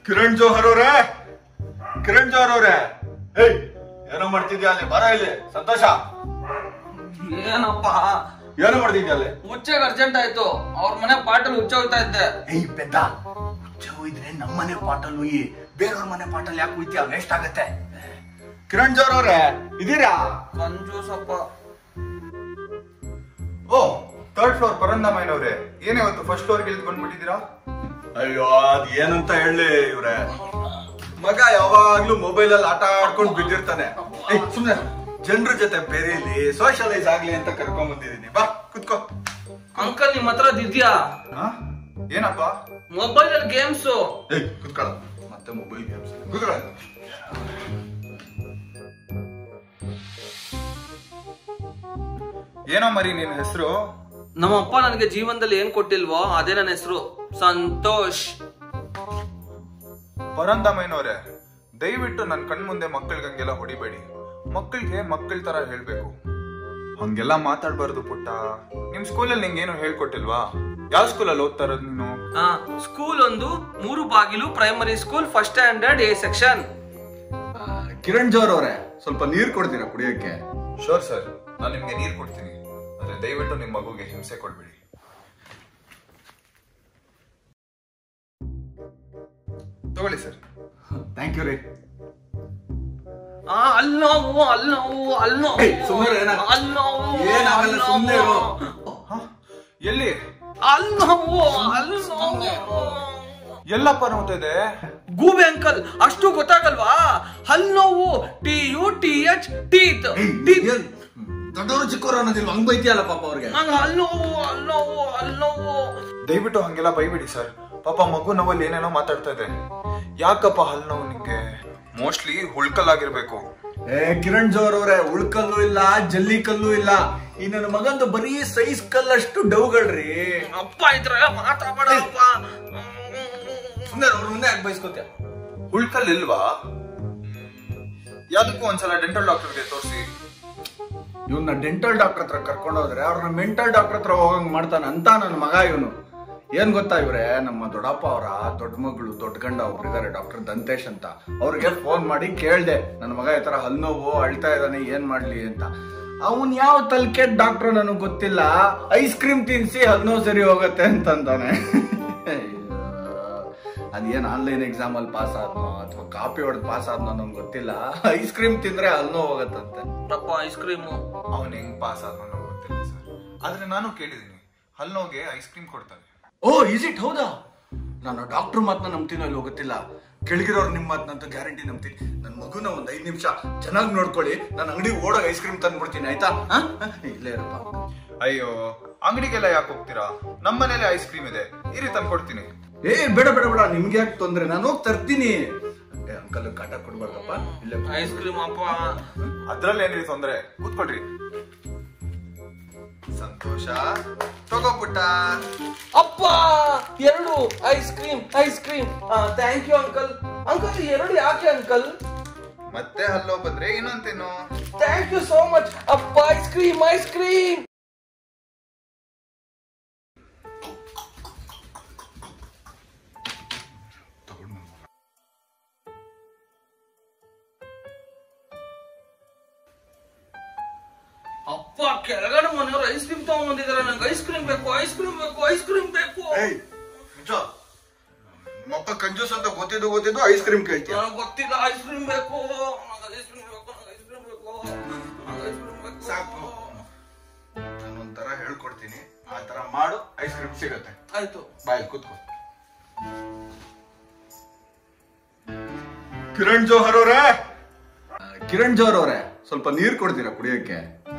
ಕಿರಣ್ ಜೋಹರ್ ಅವ್ರೆ ಕಿರಣ್ ಜೋಹರ್ ಅವ್ರೆ ಏಯ್ ಏನೋ ಮಾಡ್ತಿದ್ಯಾ ಅಲ್ಲಿ ಬರ ಇಲ್ಲಿ ಸಂತೋಷ ಏನಪ್ಪ ಏನೋ ಮಾಡ್ತಿದ್ಯಾ ಅಲ್ಲಿ ಹುಚ್ಚೆಗೆ ಅರ್ಜೆಂಟ್ ಆಯ್ತು ಅವ್ರ ಮನೆ ಪಾಟಲ್ ಹುಚ್ಚ ಹೋಗ್ತಾ ಇದ್ದೆ ಏಯ್ ಪೆದ್ದ ಹುಚ್ಚ ಹೋಯ್ದ್ರೆ ನಮ್ಮನೆ ಪಾಟಲ್ ಹುಯ್ಯಿ ಬೇರೆಯವ್ರ ಮನೆ ಪಾಟಲ್ ಯಾಕೆ ಹುಯ್ತೀಯ ವೇಸ್ಟ್ ಆಗತ್ತೆ ಕಿರಣ್ ಜೋಹರ್ ಅವ್ರೆ ಇದೀರಾ ಕಂಜೂಸಪ್ಪ ಓ ಥರ್ಡ್ ಫ್ಲೋರ್ ಪರಂದಮ್ಮನವ್ರೆ ಏನೇ ಇವತ್ತು ಫಸ್ಟ್ ಫ್ಲೋರ್ಗೆ ಇಳಿದು ಬಂದ್ಬಿಟ್ಟಿದ್ದೀರಾ ಅಯ್ಯೋ ಅದ್ ಏನಂತ ಹೇಳಿ ಇವ್ರೆ ಮಗ ಯಾವಾಗ್ಲೂ ಮೊಬೈಲ್ ಅಲ್ಲಿ ಆಟ ಆಡ್ಕೊಂಡು ಬಿದ್ದಿರ್ತಾನೆ ಏಯ್ ಸುಮ್ನೆ ಜನರ ಜೊತೆ ಬೆರೀಲಿ ಸೋಷಿಯಲೈಸ್ ಆಗ್ಲಿ ಅಂತ ಕರ್ಕೊಂಡ್ ಬಂದಿದೀನಿ ಬಾ ಕುತ್ಕೋ ಅಂಕಲ್ ನಿಮ್ ಹತ್ರ ಇದ್ಯಾ ಹಾ ಏನಪ್ಪ ಮೊಬೈಲ್ ಅಲ್ಲಿ ಗೇಮ್ಸು ಏಯ್ ಕುತ್ಕೊಳ್ಳ ಮತ್ತೆ ಮೊಬೈಲ್ ಗೇಮ್ಸ್ ಕುತ್ಕೊಳ್ಳ ಏನೋ ಮರಿ ನಿನ್ ಹೆಸರು ನಮ್ಮಪ್ಪ ನನಗೆ ಜೀವನದಲ್ಲಿ ಏನ್ ಕೊಟ್ಟಿಲ್ವೋ ಅದೇ ನನ್ನ ಹೆಸರು ಸಂತೋಷ್ ಪರಂದಮ್ಮನವ್ರೆ ದಯವಿಟ್ಟು ನನ್ನ ಕಣ್ ಮುಂದೆ ಮಕ್ಕಳಿಗಂಗೆಲ್ಲ ಹೊಡಿಬೇಡಿ ಮಕ್ಕಳಿಗೆ ಮಕ್ಕಳ ತರ ಹೇಳ್ಬೇಕು ಹಂಗೆಲ್ಲ ಮಾತಾಡ್ಬಾರ್ದು ಪುಟ್ಟ ನಿಮ್ ಸ್ಕೂಲಲ್ಲಿ ನಿಂಗೇನು ಹೇಳ್ಕೊಟ್ಟಿಲ್ವಾ ಯಾವ ಸ್ಕೂಲಲ್ಲಿ ಓದ್ತಾ ಇರೋದು ನೀನು ಆ ಸ್ಕೂಲ್ ಒಂದು ಮೂರು ಬಾಗಿಲು primary school first standard A section Kiran Johar ಅವ್ರೆ ಸ್ವಲ್ಪ ನೀರ್ ಕೊಡ್ತೀರಾ ಕುಡಿಯಕ್ಕೆ ಶೋರ್ ಸರ್ ನಾನು ನಿಮ್ಗೆ ನೀರು ಕೊಡ್ತೀನಿ ಆದ್ರೆ ದಯವಿಟ್ಟು ನಿಮ್ಮ ಮಗುಗೆ ಹಿಂಸೆ ಕೊಡ್ಬೇಡಿ ತಗೊಳ್ಳಿ ಸರ್ ಥ್ಯಾಂಕ್ ಯು ರೀ ಆ ಅಲ್ಲಿ ನೋವು ಅಲ್ಲಿ ನೋವು ಅಲ್ಲಿ ನೋವು ಏಯ್, ಸುಮ್ನಿರು ಏನ? ಅಲ್ಲಿ ನೋವು ಏನಾಗಲ್ಲ, ಅಲ್ಲಿ ಸುಮ್ನೆ ಇರು. ನೋವು. ಹ? ಎಲ್ಲಿ ಅಲ್ಲಿ ನೋವು ಅಲ್ಲಿ ನೋವು ಎಲ್ಲಪ್ಪ ನೋಡ್ತಿದೆ ಗೂಬೆ ಅಂಕಲ್ ಅಷ್ಟು ಗೊತ್ತಾಗಲ್ವಾ ಹಲ್ ನೋವು T U T H teeth teeth ದೊಡ್ಡವರು ಚಿಕ್ಕವರು ಅನ್ನೋದಿಲ್ವ ಹಂಗ್ ಬೈತಿಯಲ್ಲ ಪಾಪ ಅವ್ರಿಗೆ ನಂಗೆ ಹಲ್ ನೋವು ಹಲ್ ನೋವು ಹಲ್ ನೋವು ದಯವಿಟ್ಟು ಹಂಗೆಲ್ಲ ಬೈಬಿಡಿ ಸರ್ ಪಾಪ ಮಗು ನೋವಲ್ಲಿ ಏನೇನೋ ಮಾತಾಡ್ತಾ ಇದೆ ಯಾಕಪ್ಪ ಹಲ್ ನೋವು ನಿಂಗೆ ಮೋಸ್ಟ್ಲಿ ಹುಳ್ಕಲ್ಲಾಗಿರ್ಬೇಕು ಏ ಕಿರಣ್ ಜೋಹರ್ ಅವ್ರೆ ಉಳ್ಕಲ್ಲು ಇಲ್ಲ ಜಲ್ಲಿ ಕಲ್ಲು ಇಲ್ಲ ಈ ನನ್ನ ಮಗಂದು ಬರೀ ಸೈಜ್ ಕಲ್ಲಷ್ಟು ಡೌಗಳ್ರಿ ಅಪ್ಪ ಇದ್ರ ಮಾತಾಡಪ್ಪ ಸುಮ್ಮನೆ ಅವ್ರ ಮುಂದೆ ಯಾಕೆ ಬೈಸ್ಕೋತ್ಯ ಹುಳ್ಕಲ್ ಇಲ್ವಾ ಯಾವ್ದಕ್ಕೂ ಒಂದ್ಸಲ ಡೆಂಟಲ್ ಡಾಕ್ಟರ್ಗೆ ತೋರಿಸಿ ಇವನ್ನ ಡೆಂಟಲ್ ಡಾಕ್ಟರ್ ಹತ್ರ ಕರ್ಕೊಂಡು ಹೋದ್ರೆ ಅವ್ರನ್ನ ಮೆಂಟಲ್ ಡಾಕ್ಟರ್ ಹತ್ರ ಹೋಗಂಗ್ ಮಾಡ್ತಾನೆ ಅಂತ ನನ್ನ ಮಗ ಇವನು ಏನ್ ಗೊತ್ತಾ ಇವ್ರೆ ನಮ್ಮ ದೊಡ್ಡಪ್ಪ ಅವರ ದೊಡ್ಡ ಮಗಳು ದೊಡ್ಡ ಗಂಡ ಒಬ್ರು ಇದಾರೆ ಡಾಕ್ಟರ್ ದಂತೇಶ್ ಅಂತ ಅವ್ರಿಗೆ ಫೋನ್ ಮಾಡಿ ಕೇಳ್ದೆ ನನ್ನ ಮಗ ಈ ತರ ಹಲ್ ನೋವು ಅಳ್ತಾ ಇದ್ದಾನೆ ಏನ್ ಮಾಡ್ಲಿ ಅಂತ ಅವನ್ ಯಾವ ತಲ್ಕೆಟ್ ಡಾಕ್ಟರ್ ನನಗೆ ಗೊತ್ತಿಲ್ಲ ಐಸ್ ಕ್ರೀಮ್ ತಿನ್ಸಿ ಹಲ್ ನೋವು ಸರಿ ಹೋಗತ್ತೆ ಅಂತಂತಾನೆ ಅದೇನ್ ಆನ್ಲೈನ್ ಎಕ್ಸಾಮ್ ಅಲ್ಲಿ ಪಾಸ್ ಆದ್ನೋ ಅಥವಾ ಕಾಪಿ ಹೊಡೆದು ಪಾಸ್ ಆದ್ನೋ ನಂಗೆ ಗೊತ್ತಿಲ್ಲ ಐಸ್ ಕ್ರೀಮ್ ತಿಂದ್ರೆ ಹಲ್ ನೋವು ಹೋಗತ್ತಂತೆ ಅಪ್ಪ ಐಸ್ ಕ್ರೀಮು ಅವನ್ ಹೆಂಗ್ ಪಾಸ್ ಆದ್ನೋ ನಂಗ್ ಗೊತ್ತಿಲ್ಲ ಸರ್ ಆದ್ರೆ ನಾನು ಕೇಳಿದೀನಿ ಹಲ್ ನೋವಿಗೆ ಐಸ್ ಕ್ರೀಮ್ ಕೊಡ್ತಾರೆ ಓ ಇಸ್ ಇಟ್ ಹೌದಾ ನಾನು ಡಾಕ್ಟರ್ ಮಾತನ್ನ ನಂಬ್ತೀನೋ ಇಲ್ಲಿ ಗೊತ್ತಿಲ್ಲ ಕೆಳಗಿರೋರು ನಿಮ್ಮ ಮಾತನ್ನಂತೂ ಗ್ಯಾರಂಟಿ ನಂಬ್ತೀನಿ ನನ್ನ ಮಗುನ ಒಂದ್ ಐದ್ ನಿಮಿಷ ಚೆನ್ನಾಗಿ ನೋಡ್ಕೊಳ್ಳಿ ನಾನು ಅಂಗಡಿ ಓಡೋಗ ಐಸ್ ಕ್ರೀಮ್ ತಂದ್ಬಿಡ್ತೀನಿ ಆಯ್ತಾ ಹ? ಹ? ಇಲ್ಲೇ ಇರಪ್ಪ ಅಯ್ಯೋ ಅಂಗಡಿಗೆಲ್ಲ ಯಾಕೆ ಹೋಗ್ತೀರಾ ನಮ್ಮ ಮನೇಲಿ ಐಸ್ ಕ್ರೀಮ್ ಇದೆ ಇರಿ ತಂದ್ಕೊಡ್ತೀನಿ ಏ ಬೇಡ ಬೇಡ ಬೇಡ ನಿಮ್ಗೆ ಯಾಕೆ ತೊಂದ್ರೆ ನಾನು ಹೋಗಿ ತರ್ತೀನಿ ಏ ಅಂಕಲ್ ಕಾಟ ಕೊಡ್ಬಾರ್ದಪ್ಪ ಇಲ್ಲೇ ಕೂತ್ಕೊ. ಐಸ್ ಕ್ರೀಮ್ ಅಪ್ಪ ಅದ್ರಲ್ಲಿ ಏನಿದೆ ತೊಂದ್ರೆ ಕೂತ್ಕೊಳ್ರಿ ಸಂತೋಷ ತಗೋ ಪುಟ್ಟ ಅಪ್ಪ ಎರಡು ice cream ice cream thank you uncle uncle ಎರಡು ಯಾಕೆ ಅಂಕಲ್ ಮತ್ತೆ ಹಲ್ಲೋ ಬಂದ್ರೆ ಇನ್ನೊಂತೇನು ಥ್ಯಾಂಕ್ ಯು ಸೋ ಮಚ್ ಅಪ್ಪ ಐಸ್ ಕ್ರೀಮ್ ಐಸ್ ಕ್ರೀಮ್ ಅಪ್ಪ ಕೆಳಗಡೆ ಮನೆಯವ್ರು ಐಸ್ ಕ್ರೀಮ್ ತಗೊಂಡ್ಬಂದಿದ್ದಾರೆ ನಂಗೆ ಐಸ್ ಕ್ರೀಮ್ ಬೇಕು ಐಸ್ ಕ್ರೀಮ್ ಬೇಕು ಐಸ್ ಕ್ರೀಮ್ ಬೇಕು ಏಯ್ ನಿಜ ಮಕ್ಕ ಕಂಜೂಸ್ ಅಂತ ಗೊತ್ತಿದ್ದು ಗೊತ್ತಿದ್ದು ಐಸ್ ಕ್ರೀಮ್ ಕೇಳ್ತೀಯ ನನಗೆ ಗೊತ್ತಿಲ್ಲ ಐಸ್ ಕ್ರೀಮ್ ಬೇಕು ನಂಗೆ ಐಸ್ ಕ್ರೀಮ್ ಬೇಕು ನಂಗೆ ಐಸ್ ಕ್ರೀಮ್ ಬೇಕು ನಂಗೆ ಐಸ್ ಕ್ರೀಮ್ ಬೇಕು ಸಾಕು ನಾನು ಒಂಥರ ಹೇಳ್ಕೊಡ್ತೀನಿ ಆ ತರ ಮಾಡು ಐಸ್ ಕ್ರೀಮ್ ಸಿಗತ್ತೆ ಆಯ್ತು ಬಾಯ್ ಕೂತ್ಕೋ ಕಿರಣ್ ಜೋಹರ್ ಅವರೇ ಕಿರಣ್ ಜೋಹರ್ ಅವರೇ ಸ್ವಲ್ಪ ನೀರ್ ಕೊಡ್ತೀರಾ ಕುಡಿಯಕ್ಕೆ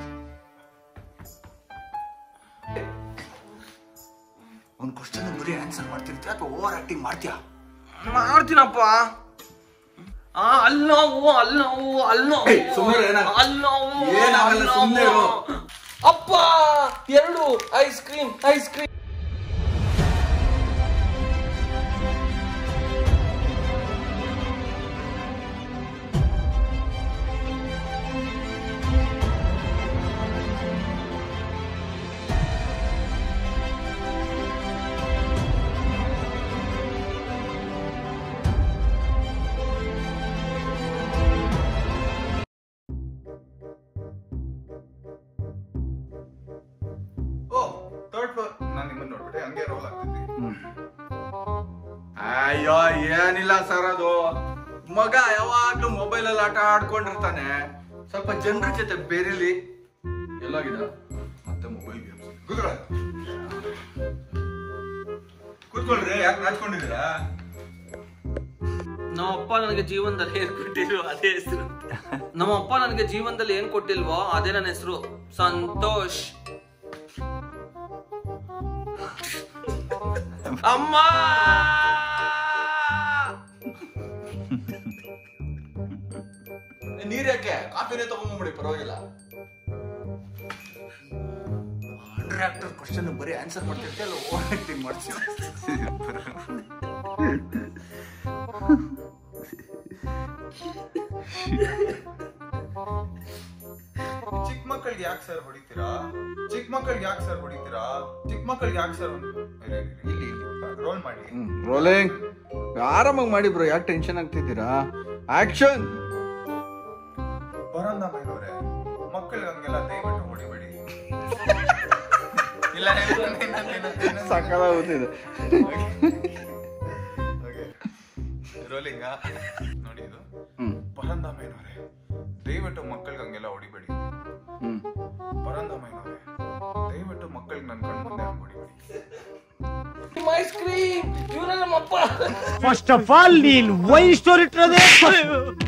ಒಂದ್ ಕ್ವಶನ್ ಬರೀ ಆನ್ಸರ್ ಮಾಡ್ತಿರ್ತೀಯ ಅಥವಾ ಓವರ್ ಆಕ್ಟಿಂಗ್ ಮಾಡ್ತೀಯಾ ಮಾಡ್ತೀನಪ್ಪ ಆ ಅಲ್ಲಿ ನೋವು ಅಲ್ಲಿ ನೋವು ಅಲ್ಲಿ ನೋವು ಏಯ್, ಸುಮ್ನಿರು ಏನ? ಅಲ್ಲಿ ನೋವು ಏನಾಗಲ್ಲ, ಅಲ್ಲಿ ಸುಮ್ನೆ ನೋವು. ಇರು. ಅಪ್ಪ ಎರಡು ಐಸ್ ಕ್ರೀಮ್ ಐಸ್ ಕ್ರೀಮ್ ಅಯ್ಯೋ ಏನಿಲ್ಲ ಸರ್ ಅದು ಮಗ ಯಾವಾಗ್ಲೂ ಮೊಬೈಲ್ ಅಲ್ಲಿ ಆಟ ಆಡ್ಕೊಂಡಿರ್ತಾನೆ ಸ್ವಲ್ಪ ಜನರ ಜೊತೆ ಬೆರೀಲಿ ಎಲ್ಲೋಗಿದ ಮತ್ತೆ ಮೊಬೈಲ್ ಗೇಮ್ಸ್ ಕೂತ್ಕೊಳ್ಳಿ ಕೂತ್ಕೊಳ್ರಿ ಯಾಕೆ ನಾಚ್ಕೊಂಡಿದ್ದೀರಾ ನಮ್ಮಪ್ಪ ನನಗೆ ಜೀವನದಲ್ಲಿ ಏನ್ ಕೊಟ್ಟಿಲ್ವೋ ಅದೇ ಹೆಸರು ನಮ್ಮಪ್ಪ ನನಗೆ ಜೀವನದಲ್ಲಿ ಏನ್ ಕೊಟ್ಟಿಲ್ವೋ ಅದೇ ನನ್ನ ಹೆಸರು ಸಂತೋಷ್ ಅಮ್ಮ ನೀರ್ ಯಾಕೆ ಕಾಫಿನೇ ತಗೊಂಡ್ಬಿಡಿ ಪರವಾಗಿಲ್ಲ ಅಂಡರ್ ಆಕ್ಟರ್ ಕ್ವಶನ್ ಬರೀ ಆನ್ಸರ್ ಮಾಡ್ತಿರ್ತೀಯಲ್ಲ ಓವರ್ ಆಕ್ಟಿಂಗ್ ಮಾಡ್ತೀವಿ ಚಿಕ್ಕ ಮಕ್ಕಳಿಗೆ ಯಾಕೆ ಸರ್ ಹೊಡಿತೀರಾ ಚಿಕ್ಕ ಮಕ್ಕಳಿಗೆ ಯಾಕೆ ಸರ್ ಹೊಡಿತೀರಾ ಚಿಕ್ಕ ಮಕ್ಕಳಿಗೆ ಯಾಕೆ ಸರ್ ಇಲ್ಲಿ ರೋಲ್ ಮಾಡಿ ರೋಲಿಂಗ್ ಆರಾಮಾಗಿ ಮಾಡಿ ಬ್ರೋ ಯಾಕೆ ಟೆನ್ಷನ್ ಆಗ್ತಿದ್ದೀರಾ ಆಕ್ಷನ್ ಬರಂದಮ್ಮನವ್ರೆ ಮಕ್ಕಳಿಗೆ ಹಂಗೆಲ್ಲ ದಯವಿಟ್ಟು ಹೊಡಿಬೇಡಿ ಇಲ್ಲ ಸಕ್ಕದಾಗುತ್ತಿದೆ ರೋಲಿಂಗ ನೋಡಿ ಇದು ಹ್ಮ್ ಪರಂದಮ್ಮನವ್ರೆ ದಯವಿಟ್ಟು ಮಕ್ಕಳಿಗೆ ಹಂಗೆಲ್ಲ ಹೊಡಿಬೇಡಿ ಹ್ಮ್ ಪರಂದಮ್ಮನವ್ರೆ ದಯವಿಟ್ಟು ಮಕ್ಕಳಿಗೆ ನನ್ನ ಕಣ್ಣು ಮುಂದೆ ಹಂಗೆ ಹೊಡಿಬೇಡಿ ಐಸ್ ಕ್ರೀಮ್ ಇವರ ನಮ್ಮಪ್ಪ ಫಸ್ಟ್ ಆಫ್ ಆಲ್ ನೀನ್ ವೈ ಸ್ಟೋರಿ ಇಟ್ಟಿರೋದೇ